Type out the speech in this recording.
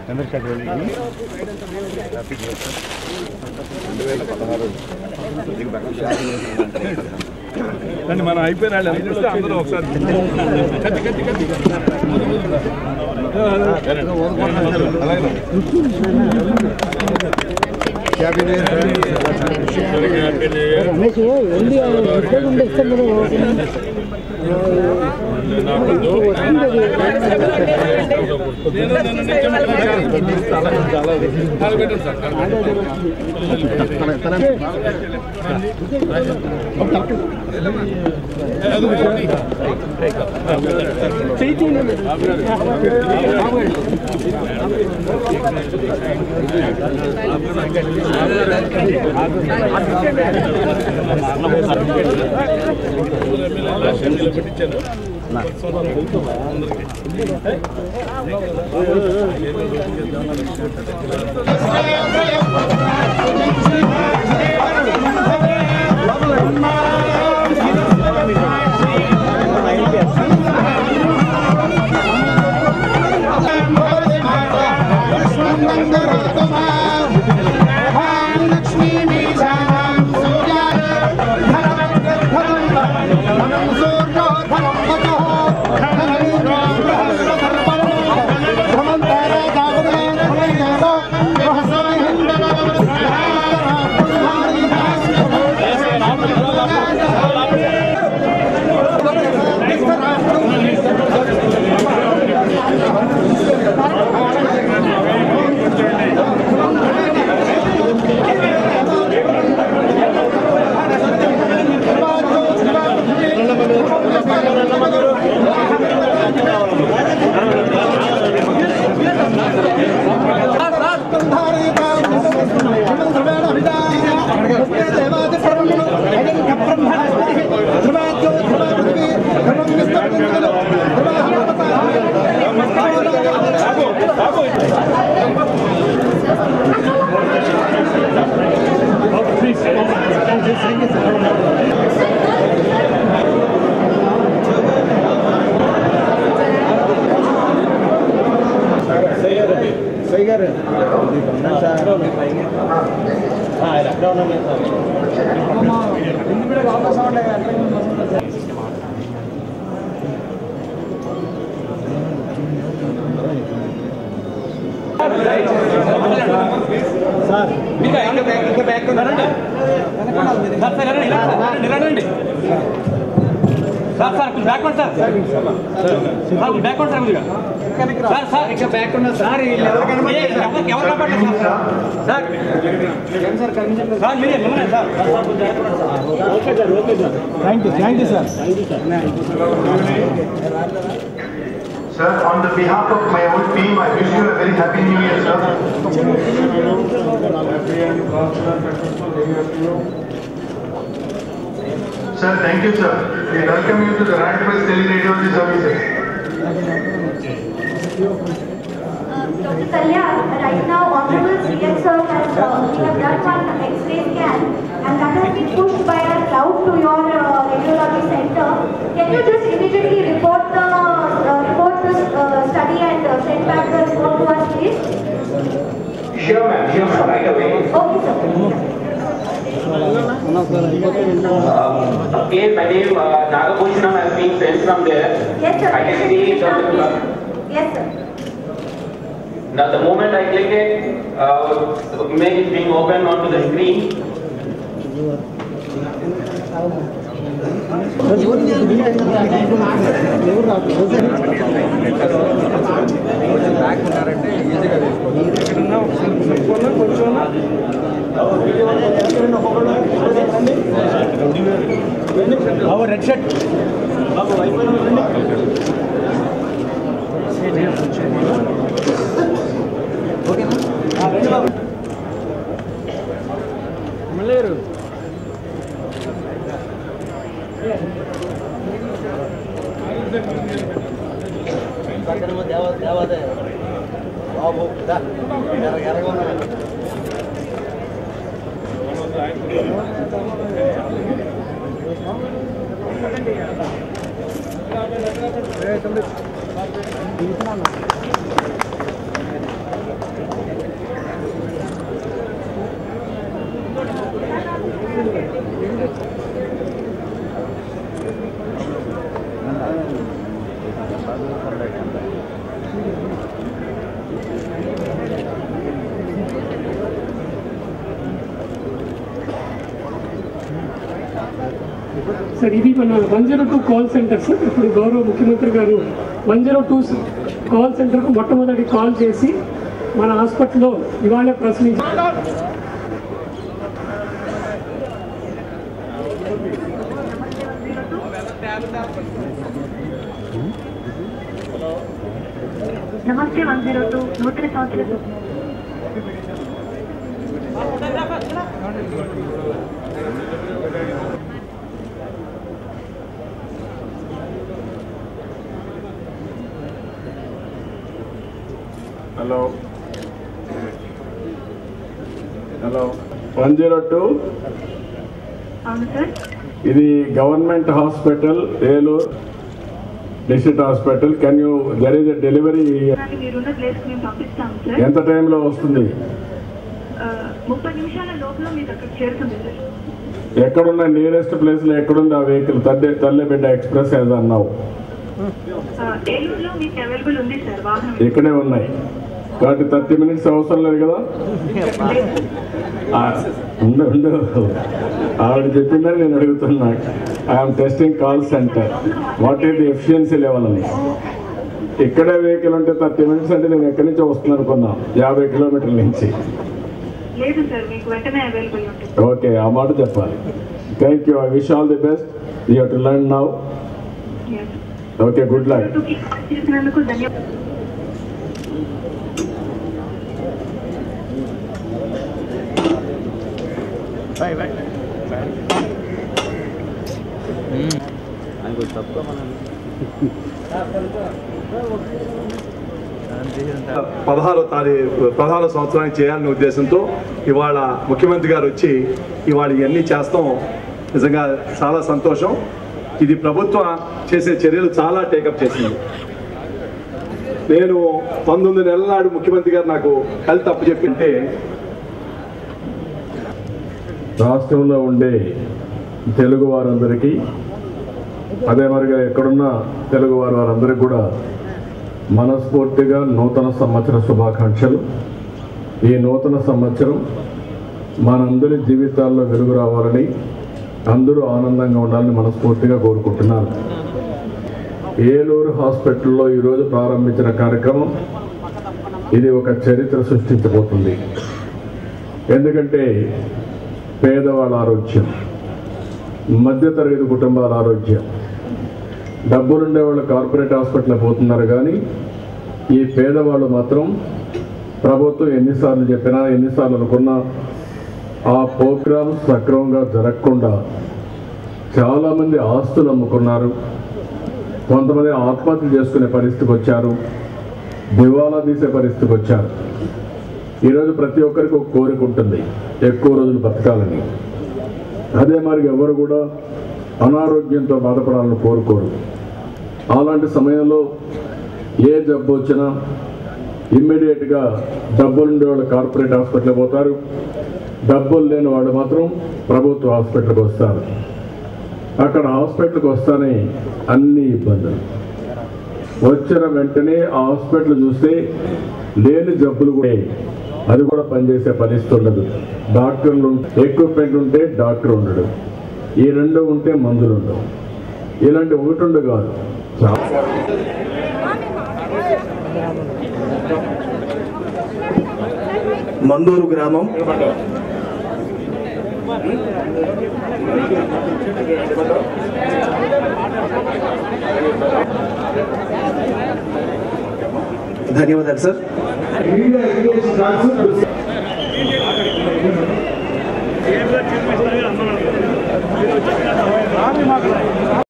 చంద్రశేఖర్ రెడ్డి రండి మనం అయిపోయిన వాళ్ళు ఎంత వస్తే అందరూ ఒకసారి కత్తి కత్తి కత్తి అలాగే రమేష్ ఎల్లి ఎక్కడ ఉండే ఇస్తాం కదా నేను నన్ను నిజం చాలా పెట్టండి సార్ పెట్టించాను సార్ సార్ కొంచెం back sir sir back sir కొద్దిగా సార్ సార్ ఇంకా బ్యాక్ ఉన్నా సార్ ఎవరు ఎవరు కాపాడలేదు సార్ సార్ సార్ మీరే మిమ్మల్ని sir thank you thank you sir Sir, on the behalf of my whole team, I wish you a very happy new year, sir. Sir, thank you, sir. We welcome you to the Rand Press Teleradiology services. Dr. Kalyan, right now Honorable CM sir has, uh, we have done one X-ray scan and that has been pushed by our cloud to your uh, radiology center. Can you just immediately report the, uh, report this uh, study and uh, send back the report to us please? Sure, ma'am. Sure, ma'am. Right away. Okay sir. Again, my name uh, Nagabhushanam has been sent from there. Yes sir. I can see the, Yes sir. now the moment I click it, uh, the image is being opened onto the screen. Red shirt sir ఇది మన one zero two call centre sir ఇప్పుడు గౌరవ ముఖ్యమంత్రి గారు one zero two call సెంటర్కు మొట్టమొదటి call చేసి మన హాస్పిటల్లో ఇవాళ ప్రశ్నించి నమస్తే వన్ జీరో టూ నూతన సంవత్సరం hello hello one zero two అవును సార్ ఇది government hospital Eluru district hospital can you there is a delivery దానికి మీరున్న ప్లేస్ మేము పంపిస్తాము సార్ ఎంత టైంలో వస్తుంది ఆ, ముప్పై నిమిషాల లోపల మీకు అక్కడికి చేరుతుంది సార్ ఎక్కడున్న నియరెస్ట్ ప్లేస్ లో ఎక్కడుంది ఆ వెహికల్ తల్లి తల్లిబిడ్డ ఎక్స్ప్రెస్ ఏదో అన్నావు ఆ, ఏలూరులో మీకు అవైలబుల్ ఉంది సార్ వాహనం ఇక్కడే ఉన్నాయి కాబట్టి థర్టీ మినిట్స్ అవసరం లేదు కదా ఆ, ఉండు ఉండు ఆవిడ చెప్పిందని నేను అడుగుతున్నా I'm testing call centre what is the efficiency level అని ఇక్కడే వెహికల్ ఉంటే థర్టీ మినిట్స్ అంటే నేను ఎక్కడి నుంచి వస్తున్నాను అనుకున్నా యాభై కిలోమీటర్ల నుంచి లేదు సార్ మీకు వెంటనే అవైలబుల్ ఉంటుంది ఓకే ఆ మాట చెప్పాలి thank you I wish all the best you to learn now okay good luck టూకి కాల్ చేసినందుకు ధన్యవాదాలు పదహారో తారీఖు పదహారో సంవత్సరానికి చేయాలనే ఉద్దేశంతో ఇవాళ ముఖ్యమంత్రి గారు వచ్చి ఇవాళ ఇవన్నీ చేస్తాం నిజంగా చాలా సంతోషం ఇది ప్రభుత్వం చేసే చర్యలు చాలా టేకప్ చేసింది నేను పంతొమ్మిది నెలల నాడు ముఖ్యమంత్రి గారు నాకు హెల్త్ అప్పు చెప్పింటే రాష్ట్రంలో ఉండే తెలుగు వారందరికీ అదే మరిగా ఎక్కడున్న తెలుగు వారు వారందరికీ కూడా మనస్ఫూర్తిగా నూతన సంవత్సర శుభాకాంక్షలు ఈ నూతన సంవత్సరం మనందరి జీవితాల్లో వెలుగు రావాలని అందరూ ఆనందంగా ఉండాలని మనస్ఫూర్తిగా కోరుకుంటున్నాను ఏలూరు హాస్పిటల్లో ఈరోజు ప్రారంభించిన కార్యక్రమం ఇది ఒక చరిత్ర సృష్టించబోతుంది ఎందుకంటే పేదవాళ్ళ ఆరోగ్యం మధ్యతరగతి కుటుంబాల ఆరోగ్యం డబ్బులుండే వాళ్ళు కార్పొరేట్ హాస్పిటల్ పోతున్నారు కానీ ఈ పేదవాళ్ళు మాత్రం ప్రభుత్వం ఎన్నిసార్లు చెప్పినా ఎన్నిసార్లు అనుకున్నా ఆ ప్రోగ్రామ్ సక్రమంగా జరగకుండా చాలామంది ఆస్తులు అమ్ముకున్నారు కొంతమంది ఆత్మహత్య చేసుకునే పరిస్థితికి వచ్చారు దివాలా తీసే పరిస్థితికి వచ్చారు ఈరోజు ప్రతి ఒక్కరికి ఒక కోరిక ఉంటుంది ఎక్కువ రోజులు బతకాలని అదే మరి ఎవరు కూడా అనారోగ్యంతో బాధపడాలని కోరుకోరు అలాంటి సమయంలో ఏ జబ్బు వచ్చినా ఇమ్మీడియట్గా డబ్బులు ఉండేవాళ్ళు కార్పొరేట్ హాస్పిటల్ పోతారు డబ్బులు లేని వాళ్ళు మాత్రం ప్రభుత్వ హాస్పిటల్కి వస్తారు అక్కడ హాస్పిటల్కి వస్తానే అన్ని ఇబ్బందులు వచ్చిన వెంటనే ఆ హాస్పిటల్ చూస్తే లేని జబ్బులు కూడా అది కూడా పనిచేసే పరిస్థితి ఉండదు డాక్టర్లు ఎక్విప్మెంట్ ఉంటే డాక్టర్ ఉండడు ఈ రెండు ఉంటే మందులు ఉండవు ఇలాంటి ఒకటి ఉండు కాదు చాలా మందూరు గ్రామం ధన్యవాదాలు సార్